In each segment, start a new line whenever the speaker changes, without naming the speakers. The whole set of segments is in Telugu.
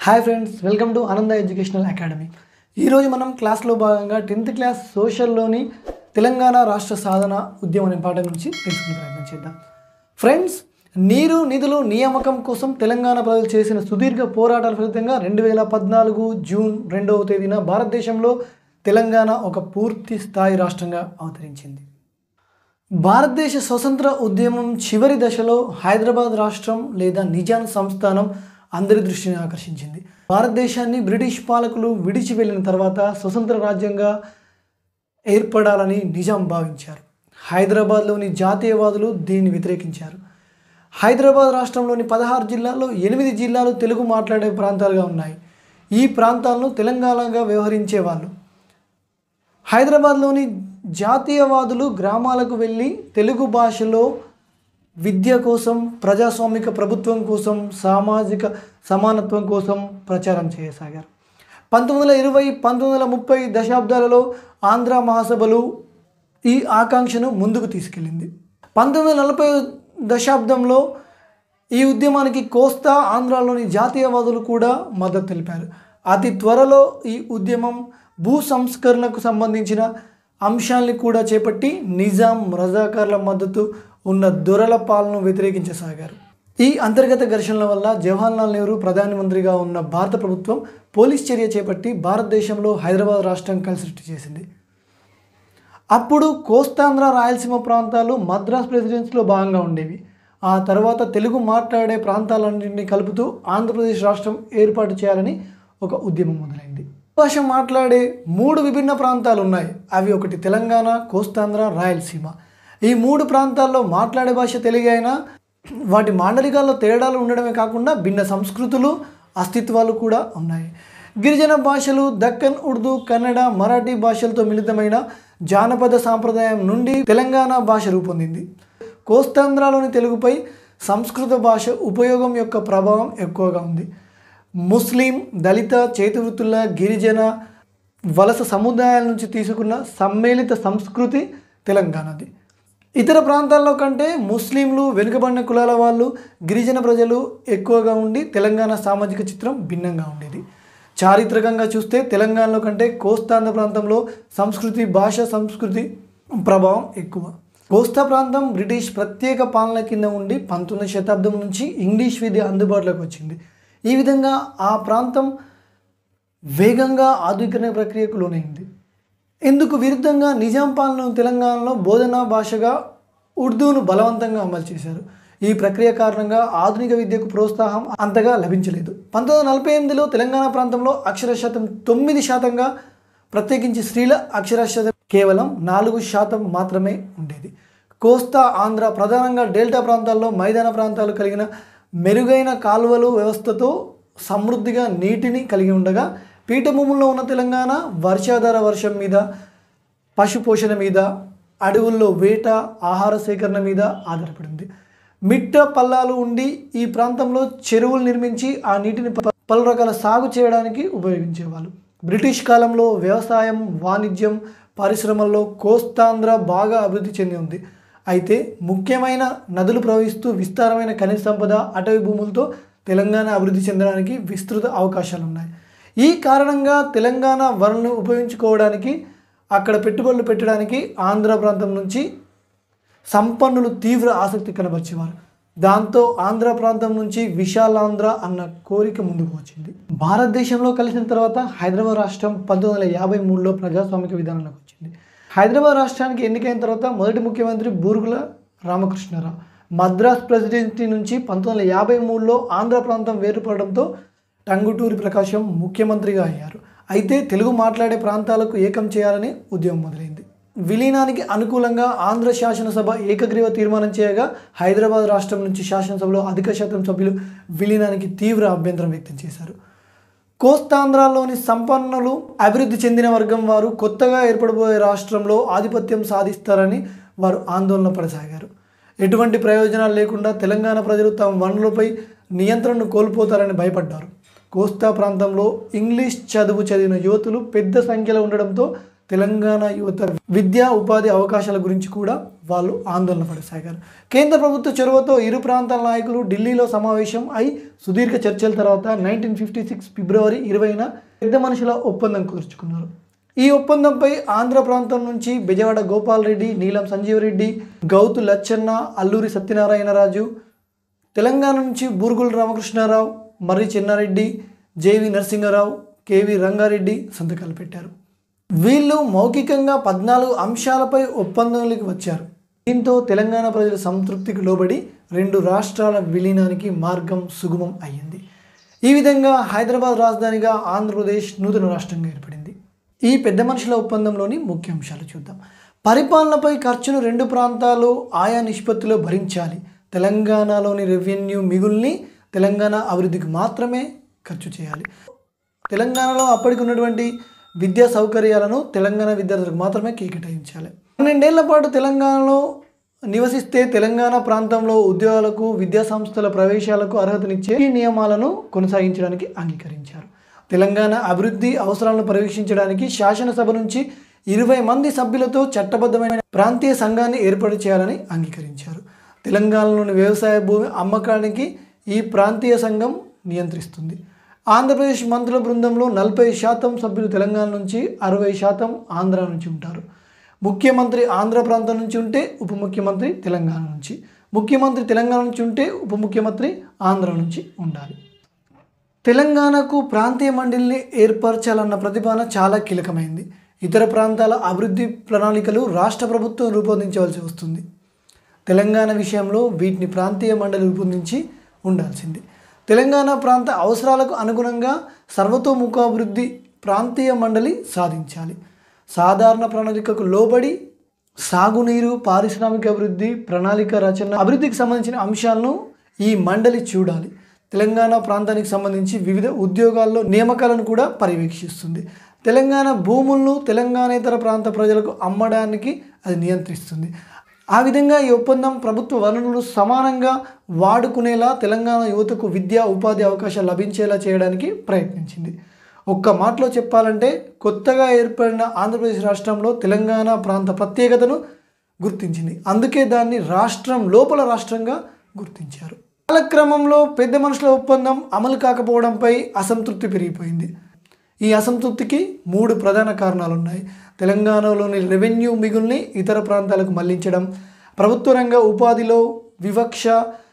hi friends welcome to Ananda educational academy ఈరోజు మనం క్లాస్లో భాగంగా టెన్త్ క్లాస్ సోషల్లోని తెలంగాణ రాష్ట్ర సాధన ఉద్యమం అనే పాఠం నుంచి తెలుసుకునే ప్రయత్నం చేద్దాం ఫ్రెండ్స్ నీరు నిధులు నియామకం కోసం తెలంగాణ ప్రజలు చేసిన సుదీర్ఘ పోరాటాల ఫలితంగా రెండు వేల పద్నాలుగు జూన్ రెండవ తేదీన భారతదేశంలో తెలంగాణ ఒక పూర్తి స్థాయి రాష్ట్రంగా అవతరించింది భారతదేశ స్వతంత్ర ఉద్యమం చివరి దశలో హైదరాబాద్ రాష్ట్రం లేదా నిజాం సంస్థానం అందరి దృష్టిని ఆకర్షించింది భారతదేశాన్ని బ్రిటిష్ పాలకులు విడిచి వెళ్ళిన తర్వాత స్వతంత్ర రాజ్యంగా ఏర్పడాలని నిజాం భావించారు హైదరాబాద్లోని జాతీయవాదులు దీన్ని వ్యతిరేకించారు హైదరాబాద్ రాష్ట్రంలోని పదహారు జిల్లాల్లో ఎనిమిది జిల్లాలు తెలుగు మాట్లాడే ప్రాంతాలుగా ఉన్నాయి ఈ ప్రాంతాలను తెలంగాణగా వ్యవహరించేవాళ్ళు హైదరాబాద్లోని జాతీయవాదులు గ్రామాలకు వెళ్ళి తెలుగు భాషలో విద్య కోసం ప్రజాస్వామిక ప్రభుత్వం కోసం సామాజిక సమానత్వం కోసం ప్రచారం చేయసాగారు పంతొమ్మిది వందల ఇరవై పంతొమ్మిది వందల ముప్పై దశాబ్దాలలో ఆంధ్ర మహాసభలు ఈ ఆకాంక్షను ముందుకు తీసుకెళ్ళింది పంతొమ్మిది వందల నలభై దశాబ్దంలో ఈ ఉద్యమానికి కోస్తా ఆంధ్రాలోని జాతీయవాదులు కూడా మద్దతు తెలిపారు అతి త్వరలో ఈ ఉద్యమం భూ సంస్కరణకు సంబంధించిన అంశాల్ని కూడా చేపట్టి నిజాం రజాకార్ల మద్దతు ఉన్న దొరల పాలన వ్యతిరేకించసాగారు ఈ అంతర్గత ఘర్షణల వల్ల జవహర్లాల్ నెహ్రూ ప్రధానమంత్రిగా ఉన్న భారత ప్రభుత్వం పోలీస్ చర్య చేపట్టి భారతదేశంలో హైదరాబాద్ రాష్ట్రం కలిసి సృష్టి చేసింది అప్పుడు కోస్తాంధ్ర రాయలసీమ ప్రాంతాలు మద్రాస్ ప్రెసిడెన్సీలో భాగంగా ఉండేవి ఆ తర్వాత తెలుగు మాట్లాడే ప్రాంతాలన్నింటినీ కలుపుతూ ఆంధ్రప్రదేశ్ రాష్ట్రం ఏర్పాటు చేయాలని ఒక ఉద్యమం మొదలైంది భాష మాట్లాడే మూడు విభిన్న ప్రాంతాలు ఉన్నాయి అవి ఒకటి తెలంగాణ కోస్తాంధ్ర రాయలసీమ ఈ మూడు ప్రాంతాల్లో మాట్లాడే భాష తెలుగు అయినా వాటి మాండలికాల్లో తేడాలు ఉండడమే కాకుండా భిన్న సంస్కృతులు అస్తిత్వాలు కూడా ఉన్నాయి గిరిజన భాషలు దక్కన్ ఉర్దూ కన్నడ మరాఠీ భాషలతో మిళితమైన జానపద సాంప్రదాయం నుండి తెలంగాణ భాష రూపొందింది కోస్తాంధ్రలోని తెలుగుపై సంస్కృత భాష ఉపయోగం యొక్క ప్రభావం ఎక్కువగా ఉంది ముస్లిం దళిత చేతివృత్తుల గిరిజన వలస సముదాయాల నుంచి తీసుకున్న సమ్మేళిత సంస్కృతి తెలంగాణది ఇతర ప్రాంతాల్లో కంటే ముస్లింలు వెనుకబడిన కులాల వాళ్ళు గిరిజన ప్రజలు ఎక్కువగా ఉండి తెలంగాణ సామాజిక చిత్రం భిన్నంగా ఉండేది చారిత్రకంగా చూస్తే తెలంగాణలో కంటే కోస్తాంధ్ర ప్రాంతంలో సంస్కృతి భాష సంస్కృతి ప్రభావం ఎక్కువ కోస్తా ప్రాంతం బ్రిటిష్ ప్రత్యేక పాలన కింద ఉండి పంతొమ్మిది శతాబ్దం నుంచి ఇంగ్లీష్ విద్య అందుబాటులోకి వచ్చింది ఈ విధంగా ఆ ప్రాంతం వేగంగా ఆధునీకరణ ప్రక్రియకు లోనైంది ఇందుకు విరుద్ధంగా నిజాం పాలన తెలంగాణలో బోధనా భాషగా ఉర్దూను బలవంతంగా అమలు చేశారు ఈ ప్రక్రియ కారణంగా ఆధునిక విద్యకు ప్రోత్సాహం అంతగా లభించలేదు పంతొమ్మిది వందల నలభై ఎనిమిదిలో తెలంగాణ ప్రాంతంలో అక్షర శాతం తొమ్మిది శాతంగా ప్రత్యేకించి స్త్రీల అక్షర శాతం కేవలం నాలుగు శాతం మాత్రమే ఉండేది కోస్తా ఆంధ్ర ప్రధానంగా డెల్టా ప్రాంతాల్లో మైదాన ప్రాంతాలు కలిగిన మెరుగైన కాలువలు వ్యవస్థతో సమృద్ధిగా నీటిని కలిగి ఉండగా పీఠభూముల్లో ఉన్న తెలంగాణ వర్షాధార వర్షం మీద పశు పోషణ మీద అడవుల్లో వేట ఆహార సేకరణ మీద ఆధారపడింది మిట్ట పల్లాలు ఉండి ఈ ప్రాంతంలో చెరువులు నిర్మించి ఆ నీటిని ప- పలు రకాల సాగు చేయడానికి ఉపయోగించేవాళ్ళు బ్రిటిష్ కాలంలో వ్యవసాయం వాణిజ్యం పరిశ్రమల్లో కోస్తాంధ్ర బాగా అభివృద్ధి చెంది ఉంది అయితే ముఖ్యమైన నదులు ప్రవహిస్తూ విస్తారమైన ఖనిజ సంపద అటవీ భూములతో తెలంగాణ అభివృద్ధి చెందడానికి విస్తృత అవకాశాలు ఉన్నాయి ఈ కారణంగా తెలంగాణ వనరులను ఉపయోగించుకోవడానికి అక్కడ పెట్టుబడులు పెట్టడానికి ఆంధ్ర ప్రాంతం నుంచి సంపన్నులు తీవ్ర ఆసక్తి కనబరిచేవారు దాంతో ఆంధ్ర ప్రాంతం నుంచి విశాలాంధ్ర అన్న కోరిక ముందుకు వచ్చింది భారతదేశంలో కలిసిన తర్వాత హైదరాబాద్ రాష్ట్రం పంతొమ్మిది వందల యాభై మూడులో ప్రజాస్వామిక విధానంలోకి వచ్చింది హైదరాబాద్ రాష్ట్రానికి ఎన్నికైన తర్వాత మొదటి ముఖ్యమంత్రి బూరుగుల రామకృష్ణారావు మద్రాస్ ప్రెసిడెన్సీ నుంచి పంతొమ్మిది వందల యాభై మూడులో ఆంధ్ర ప్రాంతం వేరుపడడంతో టంగుటూరి ప్రకాశం ముఖ్యమంత్రిగా అయ్యారు అయితే తెలుగు మాట్లాడే ప్రాంతాలకు ఏకం చేయాలని ఉద్యమం మొదలైంది విలీనానికి అనుకూలంగా ఆంధ్ర శాసనసభ ఏకగ్రీవ తీర్మానం చేయగా హైదరాబాద్ రాష్ట్రం నుంచి శాసనసభలో అధిక శాతం సభ్యులు విలీనానికి తీవ్ర అభ్యంతరం వ్యక్తం చేశారు కోస్తాంధ్రాలోని సంపన్నులు అభివృద్ధి చెందిన వర్గం వారు కొత్తగా ఏర్పడబోయే రాష్ట్రంలో ఆధిపత్యం సాధిస్తారని వారు ఆందోళన పడసాగారు ఎటువంటి ప్రయోజనాలు లేకుండా తెలంగాణ ప్రజలు తమ వనరులపై నియంత్రణను కోల్పోతారని భయపడ్డారు కోస్తా ప్రాంతంలో ఇంగ్లీష్ చదువు చదివిన యువతులు పెద్ద సంఖ్యలో ఉండడంతో తెలంగాణ యువత విద్యా ఉపాధి అవకాశాల గురించి కూడా వాళ్ళు ఆందోళన పడసాగారు కేంద్ర ప్రభుత్వ చొరవతో ఇరు ప్రాంతాల నాయకులు ఢిల్లీలో సమావేశం అయి సుదీర్ఘ చర్చల తర్వాత నైన్టీన్ ఫిఫ్టీ సిక్స్ ఫిబ్రవరి ఇరవైన పెద్ద మనుషుల ఒప్పందం కుదుర్చుకున్నారు ఈ ఒప్పందంపై ఆంధ్ర ప్రాంతం నుంచి బెజవాడ గోపాల్ రెడ్డి నీలం సంజీవరెడ్డి గౌతు లచ్చన్న అల్లూరి సత్యనారాయణరాజు తెలంగాణ నుంచి బూరుగుల రామకృష్ణారావు మర్రి చెన్నారెడ్డి జేవి నరసింహారావు కేవి రంగారెడ్డి సంతకాలు పెట్టారు వీళ్ళు మౌఖికంగా పద్నాలుగు అంశాలపై ఒప్పందంలోకి వచ్చారు దీంతో తెలంగాణ ప్రజల సంతృప్తికి లోబడి రెండు రాష్ట్రాల విలీనానికి మార్గం సుగమం అయ్యింది ఈ విధంగా హైదరాబాద్ రాజధానిగా ఆంధ్రప్రదేశ్ నూతన రాష్ట్రంగా ఏర్పడింది ఈ పెద్ద మనుషుల ఒప్పందంలోని ముఖ్య అంశాలు చూద్దాం పరిపాలనపై ఖర్చును రెండు ప్రాంతాలు ఆయా నిష్పత్తిలో భరించాలి తెలంగాణలోని రెవెన్యూ మిగుల్ని తెలంగాణ అభివృద్ధికి మాత్రమే ఖర్చు చేయాలి తెలంగాణలో అప్పటికి ఉన్నటువంటి విద్యా సౌకర్యాలను తెలంగాణ విద్యార్థులకు మాత్రమే కేటాయించాలి పన్నెండేళ్ల పాటు తెలంగాణలో నివసిస్తే తెలంగాణ ప్రాంతంలో ఉద్యోగాలకు విద్యా సంస్థల ప్రవేశాలకు అర్హతనిచ్చే ఈ నియమాలను కొనసాగించడానికి అంగీకరించారు తెలంగాణ అభివృద్ధి అవసరాలను పరీక్షించడానికి శాసనసభ నుంచి ఇరవై మంది సభ్యులతో చట్టబద్ధమైన ప్రాంతీయ సంఘాన్ని ఏర్పాటు చేయాలని అంగీకరించారు తెలంగాణలోని వ్యవసాయ భూమి అమ్మకానికి ఈ ప్రాంతీయ సంఘం నియంత్రిస్తుంది ఆంధ్రప్రదేశ్ మంత్రుల బృందంలో నలభై శాతం సభ్యులు తెలంగాణ నుంచి అరవై శాతం ఆంధ్ర నుంచి ఉంటారు ముఖ్యమంత్రి ఆంధ్ర ప్రాంతం నుంచి ఉంటే ఉప ముఖ్యమంత్రి తెలంగాణ నుంచి ముఖ్యమంత్రి తెలంగాణ నుంచి ఉంటే ఉప ముఖ్యమంత్రి ఆంధ్ర నుంచి ఉండాలి తెలంగాణకు ప్రాంతీయ మండలిని ఏర్పరచాలన్న ప్రతిపాదన చాలా కీలకమైంది ఇతర ప్రాంతాల అభివృద్ధి ప్రణాళికలు రాష్ట్ర ప్రభుత్వం రూపొందించవలసి వస్తుంది తెలంగాణ విషయంలో వీటిని ప్రాంతీయ మండలి రూపొందించి ఉండాల్సింది తెలంగాణ ప్రాంత అవసరాలకు అనుగుణంగా సర్వతోముఖాభివృద్ధి ప్రాంతీయ మండలి సాధించాలి సాధారణ ప్రణాళికకు లోబడి సాగునీరు పారిశ్రామిక అభివృద్ధి ప్రణాళిక రచన అభివృద్ధికి సంబంధించిన అంశాలను ఈ మండలి చూడాలి తెలంగాణ ప్రాంతానికి సంబంధించి వివిధ ఉద్యోగాల్లో నియామకాలను కూడా పర్యవేక్షిస్తుంది తెలంగాణ భూములను తెలంగాణేతర ప్రాంత ప్రజలకు అమ్మడానికి అది నియంత్రిస్తుంది ఆ విధంగా ఈ ఒప్పందం ప్రభుత్వ వనరులు సమానంగా వాడుకునేలా తెలంగాణ యువతకు విద్యా ఉపాధి అవకాశాలు లభించేలా చేయడానికి ప్రయత్నించింది ఒక్క మాటలో చెప్పాలంటే కొత్తగా ఏర్పడిన ఆంధ్రప్రదేశ్ రాష్ట్రంలో తెలంగాణ ప్రాంత ప్రత్యేకతను గుర్తించింది అందుకే దాన్ని రాష్ట్రం లోపల రాష్ట్రంగా గుర్తించారు కాలక్రమంలో పెద్ద మనుషుల ఒప్పందం అమలు కాకపోవడంపై అసంతృప్తి పెరిగిపోయింది ఈ అసంతృప్తికి మూడు ప్రధాన కారణాలు ఉన్నాయి తెలంగాణలోని రెవెన్యూ మిగుల్ని ఇతర ప్రాంతాలకు మళ్లించడం ప్రభుత్వ రంగ ఉపాధిలో వివక్ష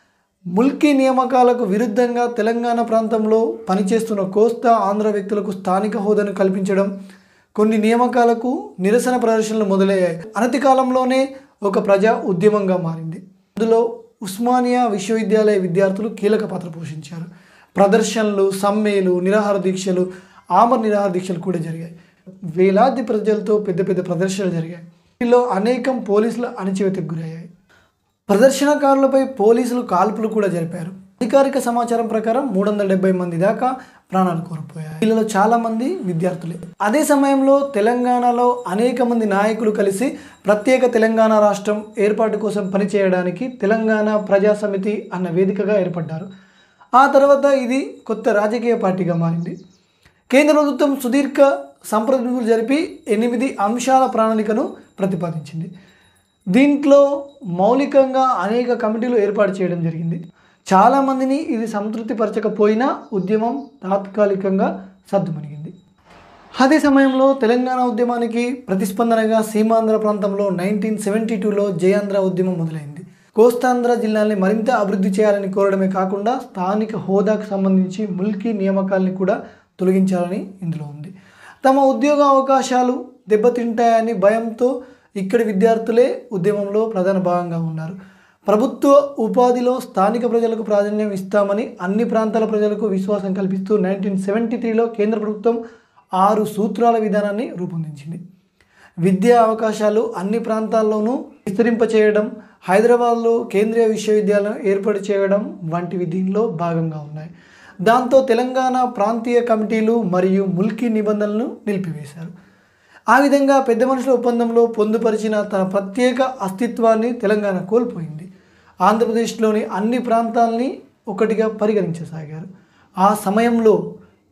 ముల్కీ నియామకాలకు విరుద్ధంగా తెలంగాణ ప్రాంతంలో పనిచేస్తున్న కోస్తా ఆంధ్ర వ్యక్తులకు స్థానిక హోదాను కల్పించడం కొన్ని నియామకాలకు నిరసన ప్రదర్శనలు మొదలయ్యాయి అనతి కాలంలోనే ఒక ప్రజా ఉద్యమంగా మారింది అందులో ఉస్మానియా విశ్వవిద్యాలయ విద్యార్థులు కీలక పాత్ర పోషించారు ప్రదర్శనలు సమ్మెలు నిరాహార దీక్షలు ఆమర నిరాహార దీక్షలు కూడా జరిగాయి వేలాది ప్రజలతో పెద్ద పెద్ద ప్రదర్శనలు జరిగాయి వీటిలో అనేకం పోలీసుల అణచివేతకు గురయ్యాయి ప్రదర్శనకారులపై పోలీసులు కాల్పులు కూడా జరిపారు అధికారిక సమాచారం ప్రకారం మూడు వందల డెబ్బై మంది దాకా ప్రాణాలు కోల్పోయారు వీళ్ళలో చాలా మంది విద్యార్థులే అదే సమయంలో తెలంగాణలో అనేక మంది నాయకులు కలిసి ప్రత్యేక తెలంగాణ రాష్ట్రం ఏర్పాటు కోసం పనిచేయడానికి తెలంగాణ ప్రజా సమితి అన్న వేదికగా ఏర్పడ్డారు ఆ తర్వాత ఇది కొత్త రాజకీయ పార్టీగా మారింది కేంద్ర ప్రభుత్వం సుదీర్ఘ సంప్రదింపులు జరిపి ఎనిమిది అంశాల ప్రణాళికను ప్రతిపాదించింది దీంట్లో మౌలికంగా అనేక కమిటీలు ఏర్పాటు చేయడం జరిగింది చాలామందిని ఇది సంతృప్తిపరచకపోయినా ఉద్యమం తాత్కాలికంగా సద్దుమణిగింది అదే సమయంలో తెలంగాణ ఉద్యమానికి ప్రతిస్పందనగా సీమాంధ్ర ప్రాంతంలో నైన్టీన్ సెవెంటీ టూలో జయాంధ్ర ఉద్యమం మొదలైంది కోస్తాంధ్ర జిల్లాల్ని మరింత అభివృద్ధి చేయాలని కోరడమే కాకుండా స్థానిక హోదాకు సంబంధించి ముల్కీ నియామకాల్ని కూడా తొలగించాలని ఇందులో ఉంది తమ ఉద్యోగ అవకాశాలు దెబ్బతింటాయని భయంతో ఇక్కడి విద్యార్థులే ఉద్యమంలో ప్రధాన భాగంగా ఉన్నారు ప్రభుత్వ ఉపాధిలో స్థానిక ప్రజలకు ప్రాధాన్యం ఇస్తామని అన్ని ప్రాంతాల ప్రజలకు విశ్వాసం కల్పిస్తూ నైన్టీన్ సెవెంటీ త్రీలో కేంద్ర ప్రభుత్వం ఆరు సూత్రాల విధానాన్ని రూపొందించింది విద్యా అవకాశాలు అన్ని ప్రాంతాల్లోనూ విస్తరింపచేయడం హైదరాబాద్లో కేంద్రీయ విశ్వవిద్యాలయం ఏర్పాటు చేయడం వంటివి దీనిలో భాగంగా ఉన్నాయి దాంతో తెలంగాణ ప్రాంతీయ కమిటీలు మరియు ముల్కీ నిబంధనలను నిలిపివేశారు ఆ విధంగా పెద్ద మనుషుల ఒప్పందంలో పొందుపరిచిన తన ప్రత్యేక అస్తిత్వాన్ని తెలంగాణ కోల్పోయింది ఆంధ్రప్రదేశ్లోని అన్ని ప్రాంతాల్ని ఒకటిగా పరిగణించసాగారు ఆ సమయంలో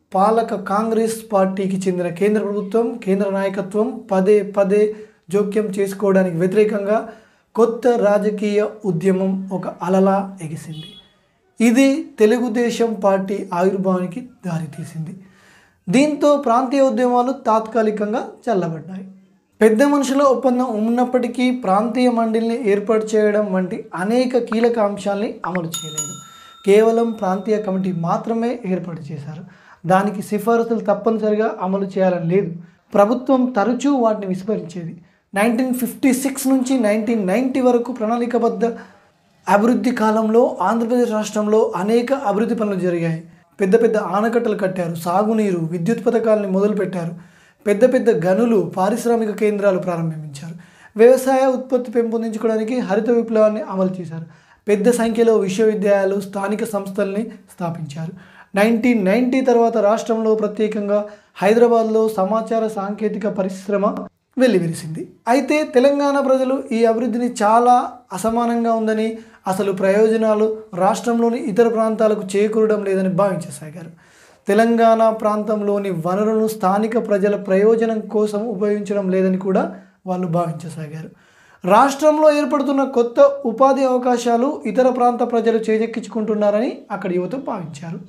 పాలక కాంగ్రెస్ పార్టీకి చెందిన కేంద్ర ప్రభుత్వం కేంద్ర నాయకత్వం పదే పదే జోక్యం చేసుకోవడానికి వ్యతిరేకంగా కొత్త రాజకీయ ఉద్యమం ఒక అలలా ఎగిసింది ఇది తెలుగుదేశం పార్టీ ఆవిర్భావానికి దారితీసింది దీంతో ప్రాంతీయ ఉద్యమాలు తాత్కాలికంగా చల్లబడ్డాయి పెద్ద మనుషుల ఒప్పందం ఉన్నప్పటికీ ప్రాంతీయ మండలిని ఏర్పాటు చేయడం వంటి అనేక కీలక అంశాల్ని అమలు చేయలేదు కేవలం ప్రాంతీయ కమిటీ మాత్రమే ఏర్పాటు చేశారు దానికి సిఫారసులు తప్పనిసరిగా అమలు చేయాలని లేదు ప్రభుత్వం తరచూ వాటిని విస్మరించేది నైన్టీన్ ఫిఫ్టీ సిక్స్ నుంచి నైన్టీన్ నైంటీ వరకు ప్రణాళికబద్ధ అభివృద్ధి కాలంలో ఆంధ్రప్రదేశ్ రాష్ట్రంలో అనేక అభివృద్ధి పనులు జరిగాయి పెద్ద పెద్ద ఆనకట్టలు కట్టారు సాగునీరు విద్యుత్ పథకాలని మొదలుపెట్టారు పెద్ద పెద్ద గనులు పారిశ్రామిక కేంద్రాలు ప్రారంభించారు వ్యవసాయ ఉత్పత్తి పెంపొందించుకోవడానికి హరిత విప్లవాన్ని అమలు చేశారు పెద్ద సంఖ్యలో విశ్వవిద్యాలయాలు స్థానిక సంస్థల్ని స్థాపించారు నైన్టీన్ నైంటీ తర్వాత రాష్ట్రంలో ప్రత్యేకంగా హైదరాబాద్లో సమాచార సాంకేతిక పరిశ్రమ వెల్లివిరిసింది అయితే తెలంగాణ ప్రజలు ఈ అభివృద్ధిని చాలా అసమానంగా ఉందని అసలు ప్రయోజనాలు రాష్ట్రంలోని ఇతర ప్రాంతాలకు చేకూరడం లేదని భావించసాగారు తెలంగాణ ప్రాంతంలోని వనరులను స్థానిక ప్రజల ప్రయోజనం కోసం ఉపయోగించడం లేదని కూడా వాళ్ళు భావించసాగారు రాష్ట్రంలో ఏర్పడుతున్న కొత్త ఉపాధి అవకాశాలు ఇతర ప్రాంత ప్రజలు చేజెక్కించుకుంటున్నారని అక్కడి యువత భావించారు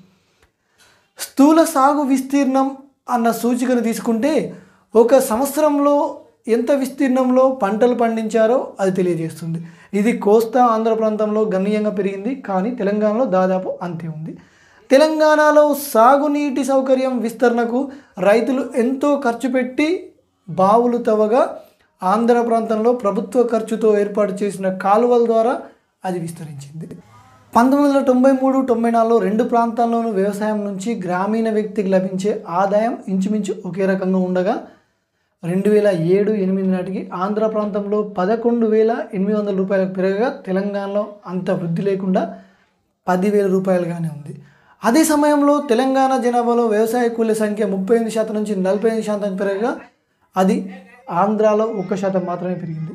స్థూల సాగు విస్తీర్ణం అన్న సూచికను తీసుకుంటే ఒక సంవత్సరంలో ఎంత విస్తీర్ణంలో పంటలు పండించారో అది తెలియజేస్తుంది ఇది కోస్తా ఆంధ్ర ప్రాంతంలో గణనీయంగా పెరిగింది కానీ తెలంగాణలో దాదాపు అంతే ఉంది తెలంగాణలో సాగునీటి సౌకర్యం విస్తరణకు రైతులు ఎంతో ఖర్చు పెట్టి బావులు తవ్వగా ఆంధ్ర ప్రాంతంలో ప్రభుత్వ ఖర్చుతో ఏర్పాటు చేసిన కాలువల ద్వారా అది విస్తరించింది పంతొమ్మిది వందల తొంభై మూడు తొంభై నాలుగులో రెండు ప్రాంతాల్లోనూ వ్యవసాయం నుంచి గ్రామీణ వ్యక్తికి లభించే ఆదాయం ఇంచుమించు ఒకే రకంగా ఉండగా రెండు వేల ఏడు ఎనిమిది నాటికి ఆంధ్ర ప్రాంతంలో పదకొండు వేల ఎనిమిది వందల రూపాయలకు పెరగగా తెలంగాణలో అంత వృద్ధి లేకుండా పదివేల రూపాయలుగానే ఉంది అదే సమయంలో తెలంగాణ జనాభాలో వ్యవసాయ కూలీల సంఖ్య ముప్పై ఎనిమిది శాతం నుంచి నలభై ఎనిమిది శాతం పెరగగా అది ఆంధ్రాలో ఒక్క శాతం మాత్రమే పెరిగింది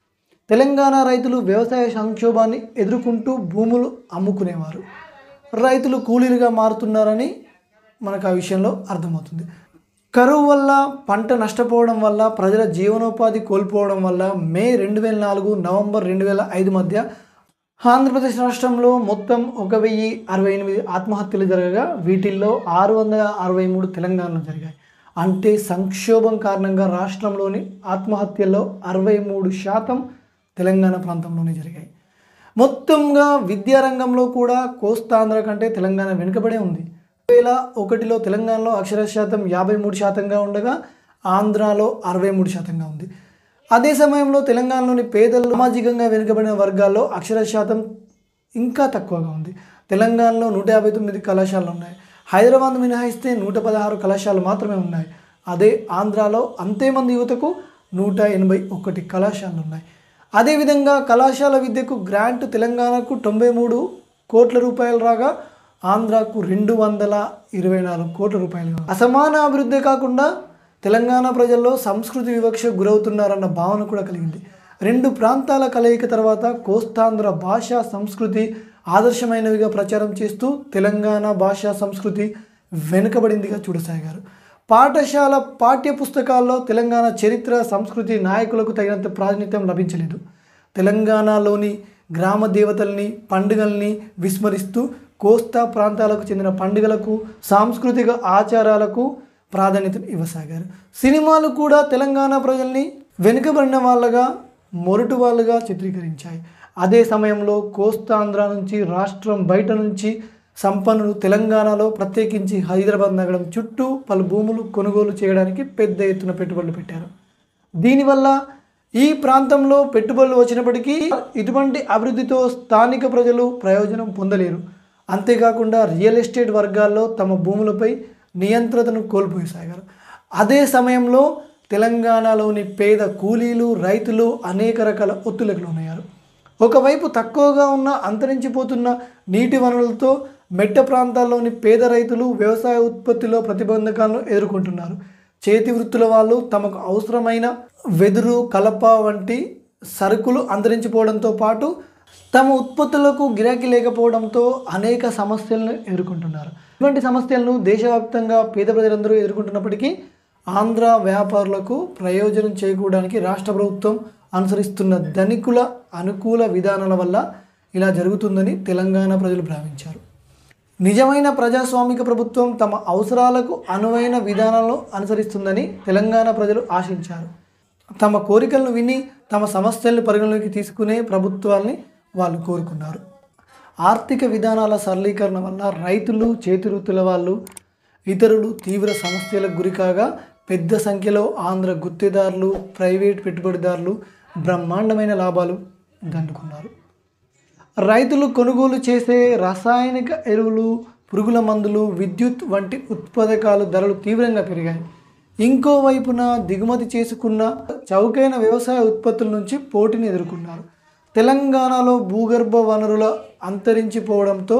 తెలంగాణ రైతులు వ్యవసాయ సంక్షోభాన్ని ఎదుర్కొంటూ భూములు అమ్ముకునేవారు రైతులు కూలీలుగా మారుతున్నారని మనకు ఆ విషయంలో అర్థమవుతుంది కరువు వల్ల పంట నష్టపోవడం వల్ల ప్రజల జీవనోపాధి కోల్పోవడం వల్ల మే రెండు వేల నాలుగు నవంబర్ రెండు వేల ఐదు మధ్య ఆంధ్రప్రదేశ్ రాష్ట్రంలో మొత్తం ఒక వెయ్యి అరవై ఎనిమిది ఆత్మహత్యలు జరగగా వీటిల్లో ఆరు వందల అరవై మూడు తెలంగాణలో జరిగాయి అంటే సంక్షోభం కారణంగా రాష్ట్రంలోని ఆత్మహత్యల్లో అరవై మూడు శాతం తెలంగాణ ప్రాంతంలోనే జరిగాయి మొత్తంగా విద్యారంగంలో కూడా కోస్తాంధ్ర కంటే తెలంగాణ వెనుకబడే ఉంది రెండు వేల ఒకటిలో తెలంగాణలో అక్షర శాతం యాభై మూడు శాతంగా ఉండగా ఆంధ్రాలో అరవై మూడు శాతంగా ఉంది అదే సమయంలో తెలంగాణలోని పేదలు సామాజికంగా వెనుకబడిన వర్గాల్లో అక్షర శాతం ఇంకా తక్కువగా ఉంది తెలంగాణలో నూట యాభై తొమ్మిది కళాశాలలు ఉన్నాయి హైదరాబాద్ మినహాయిస్తే నూట పదహారు కళాశాలలు మాత్రమే ఉన్నాయి అదే ఆంధ్రాలో అంతే మంది యువతకు నూట ఎనభై ఒకటి కళాశాలలు ఉన్నాయి అదేవిధంగా కళాశాల విద్యకు గ్రాంట్ తెలంగాణకు తొంభై మూడు కోట్ల రూపాయలు రాగా ఆంధ్రాకు రెండు వందల ఇరవై నాలుగు కోట్ల రూపాయలు అసమాన అభివృద్ధి కాకుండా తెలంగాణ ప్రజల్లో సంస్కృతి వివక్ష గురవుతున్నారన్న భావన కూడా కలిగింది రెండు ప్రాంతాల కలయిక తర్వాత కోస్తాంధ్ర భాష సంస్కృతి ఆదర్శమైనవిగా ప్రచారం చేస్తూ తెలంగాణ భాషా సంస్కృతి వెనుకబడిందిగా చూడసాగారు పాఠశాల పాఠ్య పుస్తకాల్లో తెలంగాణ చరిత్ర సంస్కృతి నాయకులకు తగినంత ప్రాతినిధ్యం లభించలేదు తెలంగాణలోని గ్రామ దేవతల్ని పండుగల్ని విస్మరిస్తూ కోస్తా ప్రాంతాలకు చెందిన పండుగలకు సాంస్కృతిక ఆచారాలకు ప్రాధాన్యత ఇవ్వసాగారు సినిమాలు కూడా తెలంగాణ ప్రజల్ని వెనుకబడిన వాళ్ళగా మొరటు వాళ్ళుగా చిత్రీకరించాయి అదే సమయంలో కోస్తాంధ్ర నుంచి రాష్ట్రం బయట నుంచి సంపన్నులు తెలంగాణలో ప్రత్యేకించి హైదరాబాద్ నగరం చుట్టూ పలు భూములు కొనుగోలు చేయడానికి పెద్ద ఎత్తున పెట్టుబడులు పెట్టారు దీనివల్ల ఈ ప్రాంతంలో పెట్టుబడులు వచ్చినప్పటికీ ఇటువంటి అభివృద్ధితో స్థానిక ప్రజలు ప్రయోజనం పొందలేరు అంతేకాకుండా రియల్ ఎస్టేట్ వర్గాల్లో తమ భూములపై నియంత్రణను కోల్పోసాగారు అదే సమయంలో తెలంగాణలోని పేద కూలీలు రైతులు అనేక రకాల ఒత్తులకు లోనయ్యారు ఒకవైపు తక్కువగా ఉన్న అంతరించిపోతున్న నీటి వనరులతో మెట్ట ప్రాంతాల్లోని పేద రైతులు వ్యవసాయ ఉత్పత్తిలో ప్రతిబంధకాలను ఎదుర్కొంటున్నారు చేతి వృత్తుల వాళ్ళు తమకు అవసరమైన వెదురు కలప వంటి సరుకులు అంతరించిపోవడంతో పాటు తమ ఉత్పత్తులకు గిరాకీ లేకపోవడంతో అనేక సమస్యలను ఎదుర్కొంటున్నారు ఇటువంటి సమస్యలను దేశవ్యాప్తంగా పేద ప్రజలందరూ ఎదుర్కొంటున్నప్పటికీ ఆంధ్ర వ్యాపారులకు ప్రయోజనం చేకూడడానికి రాష్ట్ర ప్రభుత్వం అనుసరిస్తున్న ధనికుల అనుకూల విధానాల వల్ల ఇలా జరుగుతుందని తెలంగాణ ప్రజలు భావించారు నిజమైన ప్రజాస్వామిక ప్రభుత్వం తమ అవసరాలకు అనువైన విధానాలను అనుసరిస్తుందని తెలంగాణ ప్రజలు ఆశించారు తమ కోరికలను విని తమ సమస్యలను పరిగణలోకి తీసుకునే ప్రభుత్వాల్ని వాళ్ళు కోరుకున్నారు ఆర్థిక విధానాల సరళీకరణ వల్ల రైతులు చేతివృత్తుల వాళ్ళు ఇతరులు తీవ్ర సమస్యలకు గురికాగా పెద్ద సంఖ్యలో ఆంధ్ర గుత్తేదారులు ప్రైవేట్ పెట్టుబడిదారులు బ్రహ్మాండమైన లాభాలు దండుకున్నారు రైతులు కొనుగోలు చేసే రసాయనిక ఎరువులు పురుగుల మందులు విద్యుత్ వంటి ఉత్పాదకాలు ధరలు తీవ్రంగా పెరిగాయి ఇంకో వైపున దిగుమతి చేసుకున్న చౌకైన వ్యవసాయ ఉత్పత్తుల నుంచి పోటీని ఎదుర్కొన్నారు తెలంగాణలో భూగర్భ వనరుల అంతరించిపోవడంతో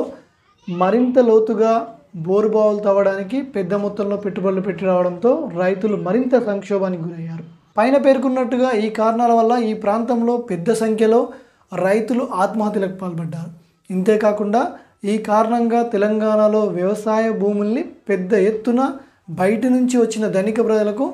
మరింత లోతుగా బోరుబావులు తవ్వడానికి పెద్ద మొత్తంలో పెట్టుబడులు పెట్టి రావడంతో రైతులు మరింత సంక్షోభానికి గురయ్యారు పైన పేర్కొన్నట్టుగా ఈ కారణాల వల్ల ఈ ప్రాంతంలో పెద్ద సంఖ్యలో రైతులు ఆత్మహత్యలకు పాల్పడ్డారు ఇంతేకాకుండా ఈ కారణంగా తెలంగాణలో వ్యవసాయ భూముల్ని పెద్ద ఎత్తున బయట నుంచి వచ్చిన ధనిక ప్రజలకు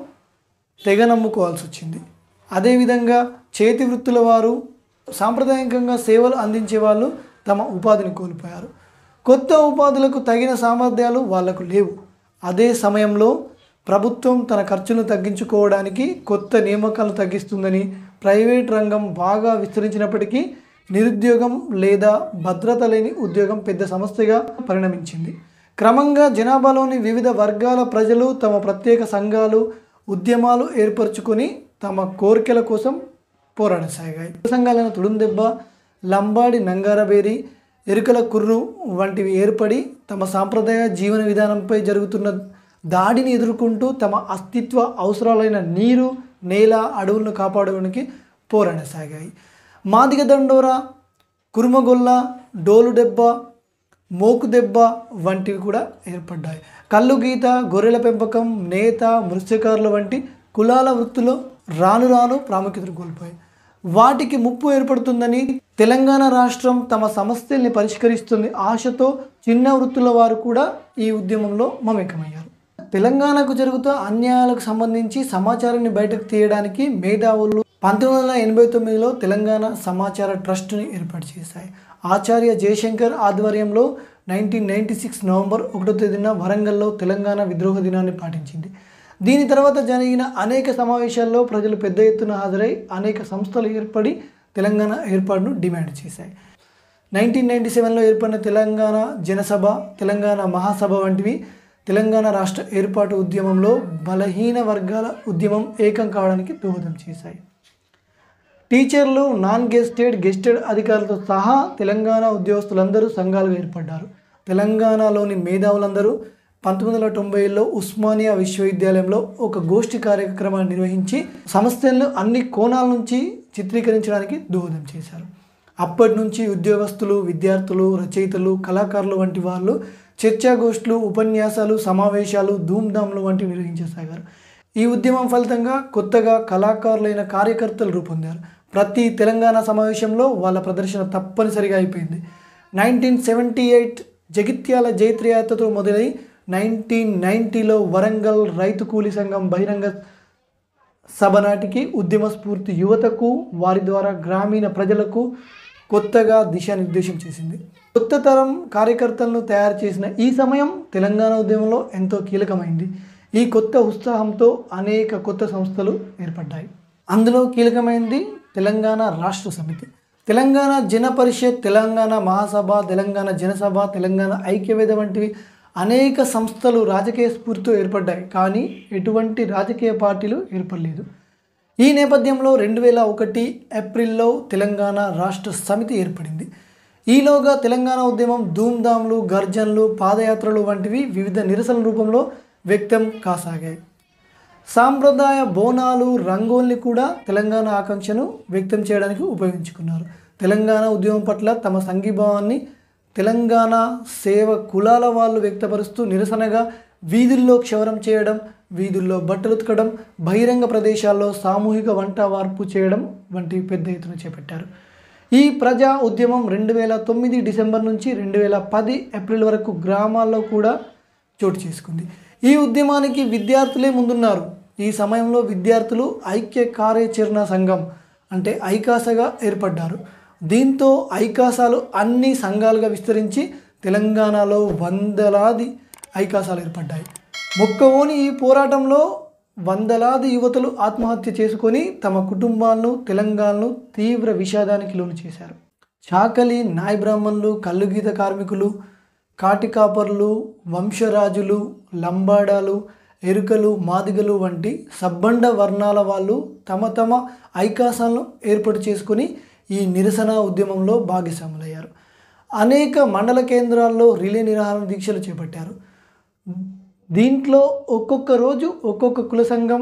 తెగ నమ్ముకోవాల్సి వచ్చింది అదేవిధంగా చేతి వృత్తుల వారు సాంప్రదాయకంగా సేవలు అందించే వాళ్ళు తమ ఉపాధిని కోల్పోయారు కొత్త ఉపాధులకు తగిన సామర్థ్యాలు వాళ్లకు లేవు అదే సమయంలో ప్రభుత్వం తన ఖర్చును తగ్గించుకోవడానికి కొత్త నియామకాలను తగ్గిస్తుందని ప్రైవేట్ రంగం బాగా విస్తరించినప్పటికీ నిరుద్యోగం లేదా భద్రత లేని ఉద్యోగం పెద్ద సమస్యగా పరిణమించింది క్రమంగా జనాభాలోని వివిధ వర్గాల ప్రజలు తమ ప్రత్యేక సంఘాలు ఉద్యమాలు ఏర్పరచుకొని తమ కోరికల కోసం పోరాడసాగాయి సంఘాలైన తుడుందెబ్బ లంబాడి నంగారబేరి ఎరుకల కుర్రు వంటివి ఏర్పడి తమ సాంప్రదాయ జీవన విధానంపై జరుగుతున్న దాడిని ఎదుర్కొంటూ తమ అస్తిత్వ అవసరాలైన నీరు నేల అడవులను కాపాడడానికి పోరాడసాగాయి మాదిగ దండోరా కురుమగొల్ల డోలు దెబ్బ మోకు దెబ్బ వంటివి కూడా ఏర్పడ్డాయి కళ్ళు గీత గొర్రెల పెంపకం నేత మృత్స్యకారుల వంటి కులాల వృత్తిలో రాను రాను ప్రాముఖ్యతను కోల్పోయాయి వాటికి ముప్పు ఏర్పడుతుందని తెలంగాణ రాష్ట్రం తమ సమస్యల్ని పరిష్కరిస్తుంది ఆశతో చిన్న వృత్తుల వారు కూడా ఈ ఉద్యమంలో మమేకమయ్యారు తెలంగాణకు జరుగుతున్న అన్యాయాలకు సంబంధించి సమాచారాన్ని బయటకు తీయడానికి మేధావులు పంతొమ్మిది వందల ఎనభై తొమ్మిదిలో తెలంగాణ సమాచార ట్రస్ట్ని ఏర్పాటు చేశాయి ఆచార్య జయశంకర్ ఆధ్వర్యంలో నైన్టీన్ నైంటీ సిక్స్ నవంబర్ ఒకటో తేదీన వరంగల్లో తెలంగాణ విద్రోహ దినాన్ని పాటించింది దీని తర్వాత జరిగిన అనేక సమావేశాల్లో ప్రజలు పెద్ద ఎత్తున హాజరై అనేక సంస్థలు ఏర్పడి తెలంగాణ ఏర్పాటును డిమాండ్ చేశాయి నైన్టీన్ నైంటీ సెవెన్లో ఏర్పడిన తెలంగాణ జనసభ తెలంగాణ మహాసభ వంటివి తెలంగాణ రాష్ట్ర ఏర్పాటు ఉద్యమంలో బలహీన వర్గాల ఉద్యమం ఏకం కావడానికి దోహదం చేశాయి టీచర్లు నాన్ గెస్టెడ్ గెస్టెడ్ అధికారులతో సహా తెలంగాణ ఉద్యోగస్తులందరూ సంఘాలుగా ఏర్పడ్డారు తెలంగాణలోని మేధావులందరూ పంతొమ్మిది వందల తొంభైలో ఉస్మానియా విశ్వవిద్యాలయంలో ఒక గోష్ఠి కార్యక్రమాన్ని నిర్వహించి సమస్యలను అన్ని కోణాల నుంచి చిత్రీకరించడానికి దోహదం చేశారు అప్పటి నుంచి ఉద్యోగస్తులు విద్యార్థులు రచయితలు కళాకారులు వంటి వాళ్ళు చర్చాగోష్ఠులు ఉపన్యాసాలు సమావేశాలు ధూమ్ధామ్లు వంటివి నిర్వహించసాగారు ఈ ఉద్యమం ఫలితంగా కొత్తగా కళాకారులైన కార్యకర్తలు రూపొందారు ప్రతి తెలంగాణ సమావేశంలో వాళ్ళ ప్రదర్శన తప్పనిసరిగా అయిపోయింది నైన్టీన్ సెవెంటీ ఎయిట్ జగిత్యాల జైత్రయాత్రతో మొదలై నైన్టీన్ నైంటీలో వరంగల్ రైతు కూలీ సంఘం బహిరంగ సభ నాటికి ఉద్యమ స్ఫూర్తి యువతకు వారి ద్వారా గ్రామీణ ప్రజలకు కొత్తగా దిశానిర్దేశం చేసింది కొత్త తరం కార్యకర్తలను తయారు చేసిన ఈ సమయం తెలంగాణ ఉద్యమంలో ఎంతో కీలకమైంది ఈ కొత్త ఉత్సాహంతో అనేక కొత్త సంస్థలు ఏర్పడ్డాయి అందులో కీలకమైనది తెలంగాణ రాష్ట్ర సమితి తెలంగాణ జన పరిషత్ తెలంగాణ మహాసభ తెలంగాణ జనసభ తెలంగాణ ఐక్యవేద వంటివి అనేక సంస్థలు రాజకీయ స్ఫూర్తితో ఏర్పడ్డాయి కానీ ఎటువంటి రాజకీయ పార్టీలు ఏర్పడలేదు ఈ నేపథ్యంలో రెండు వేల ఒకటి ఏప్రిల్లో తెలంగాణ రాష్ట్ర సమితి ఏర్పడింది ఈలోగా తెలంగాణ ఉద్యమం ధూమ్ధామ్లు గర్జన్లు పాదయాత్రలు వంటివి వివిధ నిరసన రూపంలో వ్యక్తం కాసాగాయి సాంప్రదాయ బోనాలు రంగోల్ని కూడా తెలంగాణ ఆకాంక్షను వ్యక్తం చేయడానికి ఉపయోగించుకున్నారు తెలంగాణ ఉద్యమం పట్ల తమ సంఘీభావాన్ని తెలంగాణ సేవ కులాల వాళ్ళు వ్యక్తపరుస్తూ నిరసనగా వీధుల్లో క్షవరం చేయడం వీధుల్లో బట్టలు ఉతకడం బహిరంగ ప్రదేశాల్లో సామూహిక వంట వార్పు చేయడం వంటి పెద్ద ఎత్తున చేపట్టారు ఈ ప్రజా ఉద్యమం రెండు వేల తొమ్మిది డిసెంబర్ నుంచి రెండు వేల పది ఏప్రిల్ వరకు గ్రామాల్లో కూడా చోటు చేసుకుంది ఈ ఉద్యమానికి విద్యార్థులే ముందున్నారు ఈ సమయంలో విద్యార్థులు ఐక్య కార్యాచరణ సంఘం అంటే ఐకాసగా ఏర్పడ్డారు దీంతో ఐకాసాలు అన్ని సంఘాలుగా విస్తరించి తెలంగాణలో వందలాది ఐకాసాలు ఏర్పడ్డాయి మొక్కవోని ఈ పోరాటంలో వందలాది యువతులు ఆత్మహత్య చేసుకొని తమ కుటుంబాలను తెలంగాణను తీవ్ర విషాదానికి లోను చేశారు చాకలి నాయ బ్రాహ్మణులు కల్లుగీత కార్మికులు కాటికాపర్లు వంశరాజులు లంబాడాలు ఎరుకలు మాదిగలు వంటి సబ్బండ వర్ణాల వాళ్ళు తమ తమ ఐకాసాలను ఏర్పాటు చేసుకుని ఈ నిరసన ఉద్యమంలో భాగస్వాములయ్యారు అనేక మండల కేంద్రాల్లో రిలే నిరాహార దీక్షలు చేపట్టారు దీంట్లో ఒక్కొక్క రోజు ఒక్కొక్క కుల సంఘం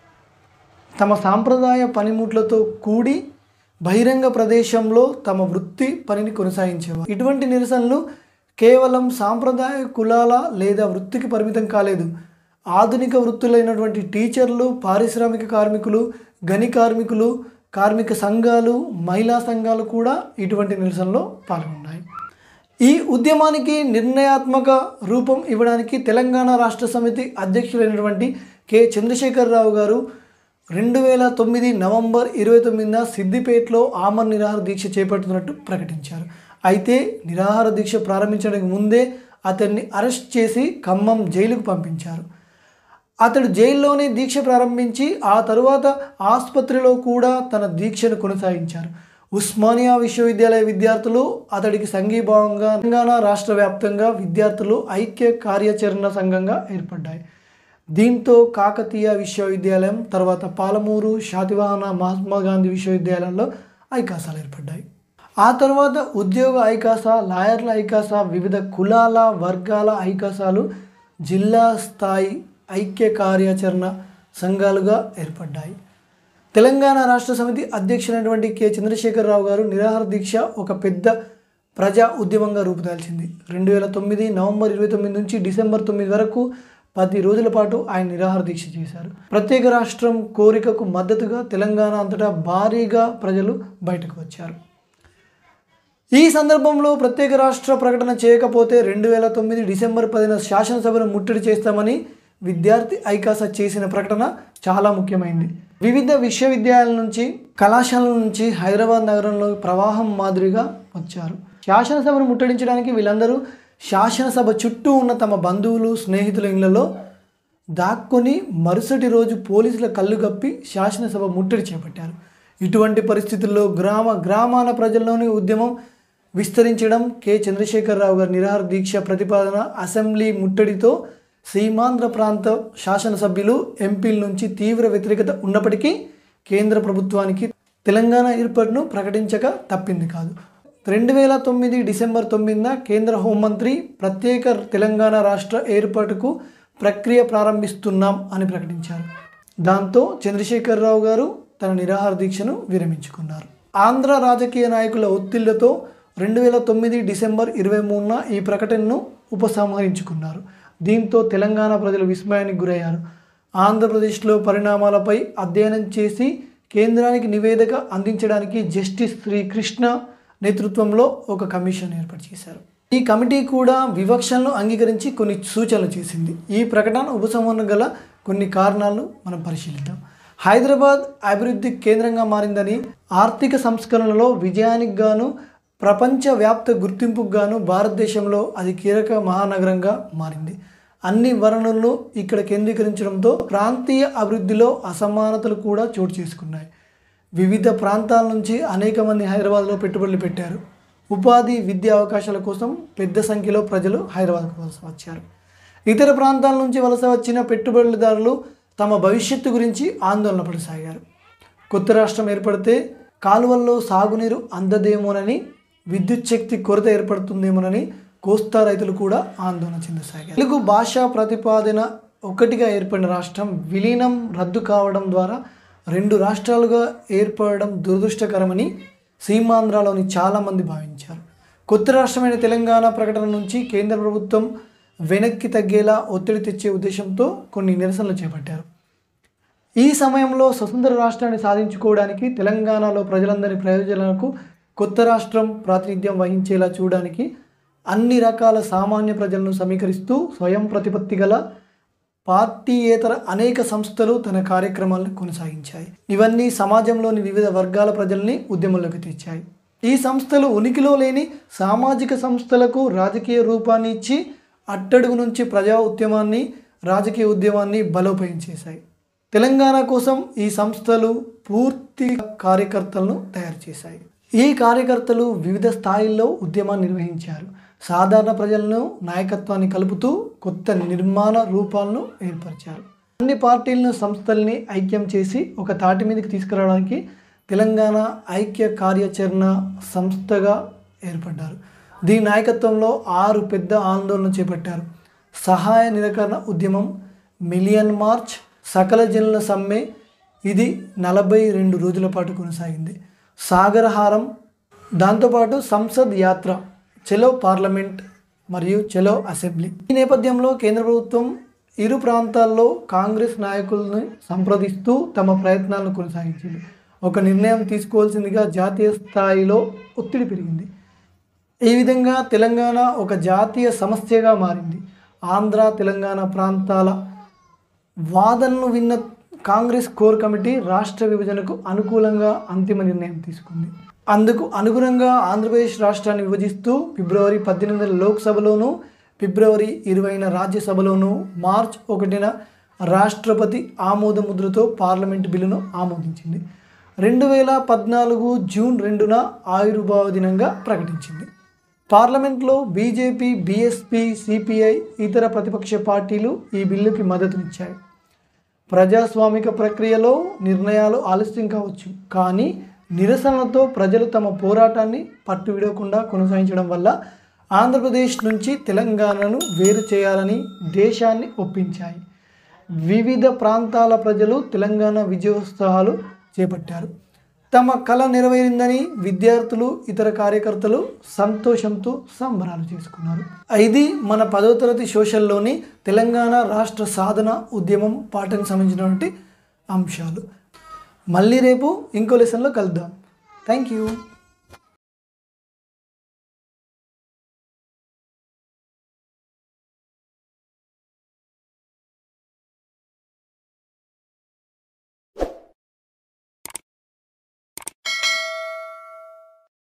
తమ సాంప్రదాయ పనిముట్లతో కూడి బహిరంగ ప్రదేశంలో తమ వృత్తి పనిని కొనసాగించేవారు ఇటువంటి నిరసనలు కేవలం సాంప్రదాయ కులాల లేదా వృత్తికి పరిమితం కాలేదు ఆధునిక వృత్తులైనటువంటి టీచర్లు పారిశ్రామిక కార్మికులు గని కార్మికులు కార్మిక సంఘాలు మహిళా సంఘాలు కూడా ఇటువంటి నిరసనలో పాల్గొన్నాయి ఈ ఉద్యమానికి నిర్ణయాత్మక రూపం ఇవ్వడానికి తెలంగాణ రాష్ట్ర సమితి అధ్యక్షులైనటువంటి కె చంద్రశేఖరరావు గారు రెండు వేల తొమ్మిది నవంబర్ ఇరవై తొమ్మిదిన సిద్దిపేటలో ఆమర్ నిరాహార దీక్ష చేపడుతున్నట్టు ప్రకటించారు అయితే నిరాహార దీక్ష ప్రారంభించడానికి ముందే అతన్ని అరెస్ట్ చేసి ఖమ్మం జైలుకు పంపించారు అతడు జైల్లోనే దీక్ష ప్రారంభించి ఆ తరువాత ఆసుపత్రిలో కూడా తన దీక్షను కొనసాగించారు ఉస్మానియా విశ్వవిద్యాలయ విద్యార్థులు అతడికి సంఘీభావంగా తెలంగాణ రాష్ట్ర వ్యాప్తంగా విద్యార్థులు ఐక్య కార్యాచరణ సంఘంగా ఏర్పడ్డాయి దీంతో కాకతీయ విశ్వవిద్యాలయం తర్వాత పాలమూరు శాతివాహన మహాత్మా గాంధీ విశ్వవిద్యాలయంలో ఐకాసాలు ఏర్పడ్డాయి ఆ తర్వాత ఉద్యోగ ఐకాస లాయర్ల ఐకాస వివిధ కులాల వర్గాల ఐకాసాలు జిల్లా స్థాయి ఐక్య కార్యాచరణ సంఘాలుగా ఏర్పడ్డాయి తెలంగాణ రాష్ట్ర సమితి అధ్యక్షులైనటువంటి కె చంద్రశేఖరరావు గారు నిరాహార దీక్ష ఒక పెద్ద ప్రజా ఉద్యమంగా రూపుదాల్చింది రెండు వేల తొమ్మిది నవంబర్ ఇరవై తొమ్మిది నుంచి డిసెంబర్ తొమ్మిది వరకు పది రోజుల పాటు ఆయన నిరాహార దీక్ష చేశారు ప్రత్యేక రాష్ట్రం కోరికకు మద్దతుగా తెలంగాణ అంతటా భారీగా ప్రజలు బయటకు వచ్చారు ఈ సందర్భంలో ప్రత్యేక రాష్ట్ర ప్రకటన చేయకపోతే రెండు వేల తొమ్మిది డిసెంబర్ పదిన శాసనసభను ముట్టడి చేస్తామని విద్యార్థి ఐకాస చేసిన ప్రకటన చాలా ముఖ్యమైంది వివిధ విశ్వవిద్యాలయాల నుంచి కళాశాలల నుంచి హైదరాబాద్ నగరంలో ప్రవాహం మాదిరిగా వచ్చారు శాసనసభను ముట్టడించడానికి వీళ్ళందరూ శాసనసభ చుట్టూ ఉన్న తమ బంధువులు స్నేహితుల ఇళ్లలో దాక్కొని మరుసటి రోజు పోలీసుల కళ్ళు కప్పి శాసనసభ ముట్టడి చేపట్టారు ఇటువంటి పరిస్థితుల్లో గ్రామ గ్రామాల ప్రజల్లోని ఉద్యమం విస్తరించడం కె చంద్రశేఖరరావు గారి నిరాహార దీక్ష ప్రతిపాదన అసెంబ్లీ ముట్టడితో సీమాంధ్ర ప్రాంత శాసనసభ్యులు ఎంపీల నుంచి తీవ్ర వ్యతిరేకత ఉన్నప్పటికీ కేంద్ర ప్రభుత్వానికి తెలంగాణ ఏర్పాటును ప్రకటించక తప్పింది కాదు రెండు వేల తొమ్మిది డిసెంబర్ తొమ్మిదిన కేంద్ర హోంమంత్రి ప్రత్యేక తెలంగాణ రాష్ట్ర ఏర్పాటుకు ప్రక్రియ ప్రారంభిస్తున్నాం అని ప్రకటించారు దాంతో చంద్రశేఖరరావు గారు తన నిరాహార దీక్షను విరమించుకున్నారు ఆంధ్ర రాజకీయ నాయకుల ఒత్తిళ్లతో రెండు వేల తొమ్మిది డిసెంబర్ ఇరవై మూడున ఈ ప్రకటనను ఉపసంహరించుకున్నారు దీంతో తెలంగాణ ప్రజలు విస్మయానికి గురయ్యారు ఆంధ్రప్రదేశ్లో పరిణామాలపై అధ్యయనం చేసి కేంద్రానికి నివేదిక అందించడానికి జస్టిస్ శ్రీకృష్ణ నేతృత్వంలో ఒక కమిషన్ ఏర్పాటు చేశారు ఈ కమిటీ కూడా వివక్షలను అంగీకరించి కొన్ని సూచనలు చేసింది ఈ ప్రకటన ఉపసంహరణ గల కొన్ని కారణాలను మనం పరిశీలిద్దాం హైదరాబాద్ అభివృద్ధి కేంద్రంగా మారిందని ఆర్థిక సంస్కరణలో విజయానికి గాను ప్రపంచవ్యాప్త గుర్తింపుకు గాను భారతదేశంలో అది కీలక మహానగరంగా మారింది అన్ని వనరులను ఇక్కడ కేంద్రీకరించడంతో ప్రాంతీయ అభివృద్ధిలో అసమానతలు కూడా చోటు చేసుకున్నాయి వివిధ ప్రాంతాల నుంచి అనేక మంది హైదరాబాద్లో పెట్టుబడులు పెట్టారు ఉపాధి విద్యా అవకాశాల కోసం పెద్ద సంఖ్యలో ప్రజలు హైదరాబాద్కు వలస వచ్చారు ఇతర ప్రాంతాల నుంచి వలస వచ్చిన పెట్టుబడిదారులు తమ భవిష్యత్తు గురించి ఆందోళన పడసాగారు కొత్త రాష్ట్రం ఏర్పడితే కాలువల్లో సాగునీరు అందదేమోనని విద్యుత్ శక్తి కొరత ఏర్పడుతుందేమోనని కోస్తా రైతులు కూడా ఆందోళన చెందసాగారు తెలుగు భాషా ప్రతిపాదన ఒకటిగా ఏర్పడిన రాష్ట్రం విలీనం రద్దు కావడం ద్వారా రెండు రాష్ట్రాలుగా ఏర్పడడం దురదృష్టకరమని సీమాంధ్రలోని చాలామంది భావించారు కొత్త రాష్ట్రమైన తెలంగాణ ప్రకటన నుంచి కేంద్ర ప్రభుత్వం వెనక్కి తగ్గేలా ఒత్తిడి తెచ్చే ఉద్దేశంతో కొన్ని నిరసనలు చేపట్టారు ఈ సమయంలో స్వతంత్ర రాష్ట్రాన్ని సాధించుకోవడానికి తెలంగాణలో ప్రజలందరి ప్రయోజనాలకు కొత్త రాష్ట్రం ప్రాతినిధ్యం వహించేలా చూడడానికి అన్ని రకాల సామాన్య ప్రజలను సమీకరిస్తూ స్వయం ప్రతిపత్తి గల పార్టీయేతర అనేక సంస్థలు తన కార్యక్రమాలను కొనసాగించాయి ఇవన్నీ సమాజంలోని వివిధ వర్గాల ప్రజల్ని ఉద్యమంలోకి తెచ్చాయి ఈ సంస్థలు ఉనికిలో లేని సామాజిక సంస్థలకు రాజకీయ రూపాన్ని ఇచ్చి అట్టడుగు నుంచి ప్రజా ఉద్యమాన్ని రాజకీయ ఉద్యమాన్ని బలోపేతం చేశాయి తెలంగాణ కోసం ఈ సంస్థలు పూర్తి కార్యకర్తలను తయారు చేశాయి ఈ కార్యకర్తలు వివిధ స్థాయిల్లో ఉద్యమాన్ని నిర్వహించారు సాధారణ ప్రజలను నాయకత్వాన్ని కలుపుతూ కొత్త నిర్మాణ రూపాలను ఏర్పరిచారు అన్ని పార్టీలను సంస్థల్ని ఐక్యం చేసి ఒక తాటి మీదకి తీసుకురావడానికి తెలంగాణ ఐక్య కార్యాచరణ సంస్థగా ఏర్పడ్డారు దీని నాయకత్వంలో ఆరు పెద్ద ఆందోళన చేపట్టారు సహాయ నిరాకరణ ఉద్యమం మిలియన్ మార్చ్ సకల జనుల సమ్మె ఇది నలభై రెండు రోజుల పాటు కొనసాగింది సాగరహారం దాంతోపాటు సంసద్ యాత్ర చెలో పార్లమెంట్ మరియు చెలో అసెంబ్లీ ఈ నేపథ్యంలో కేంద్ర ప్రభుత్వం ఇరు ప్రాంతాల్లో కాంగ్రెస్ నాయకులను సంప్రదిస్తూ తమ ప్రయత్నాలను కొనసాగించింది ఒక నిర్ణయం తీసుకోవాల్సిందిగా జాతీయ స్థాయిలో ఒత్తిడి పెరిగింది ఈ విధంగా తెలంగాణ ఒక జాతీయ సమస్యగా మారింది ఆంధ్ర తెలంగాణ ప్రాంతాల వాదనను విన్న కాంగ్రెస్ కోర్ కమిటీ రాష్ట్ర విభజనకు అనుకూలంగా అంతిమ నిర్ణయం తీసుకుంది అందుకు అనుగుణంగా ఆంధ్రప్రదేశ్ రాష్ట్రాన్ని విభజిస్తూ ఫిబ్రవరి పద్దెనిమిది లోక్సభలోను ఫిబ్రవరి ఇరవైన రాజ్యసభలోను మార్చ్ ఒకటిన రాష్ట్రపతి ఆమోద ముద్రతో పార్లమెంటు బిల్లును ఆమోదించింది రెండు వేల పద్నాలుగు జూన్ రెండున ఆయుర్భావ దినంగా ప్రకటించింది పార్లమెంట్లో బీజేపీ బీఎస్పీ సిపిఐ ఇతర ప్రతిపక్ష పార్టీలు ఈ బిల్లుకి మద్దతునిచ్చాయి ప్రజాస్వామిక ప్రక్రియలో నిర్ణయాలు ఆలస్యం కావచ్చు కానీ నిరసనలతో ప్రజలు తమ పోరాటాన్ని పట్టు విడవకుండా కొనసాగించడం వల్ల ఆంధ్రప్రదేశ్ నుంచి తెలంగాణను వేరు చేయాలని దేశాన్ని ఒప్పించాయి వివిధ ప్రాంతాల ప్రజలు తెలంగాణ విజయోత్సవాలు చేపట్టారు తమ కళ నెరవేరిందని విద్యార్థులు ఇతర కార్యకర్తలు సంతోషంతో సంబరాలు చేసుకున్నారు ఇది మన పదో తరగతి సోషల్లోని తెలంగాణ రాష్ట్ర సాధన ఉద్యమం పాఠానికి సంబంధించినటువంటి అంశాలు మళ్ళీ రేపు ఇంకో లెసన్లో కలుద్దాం థ్యాంక్ యూ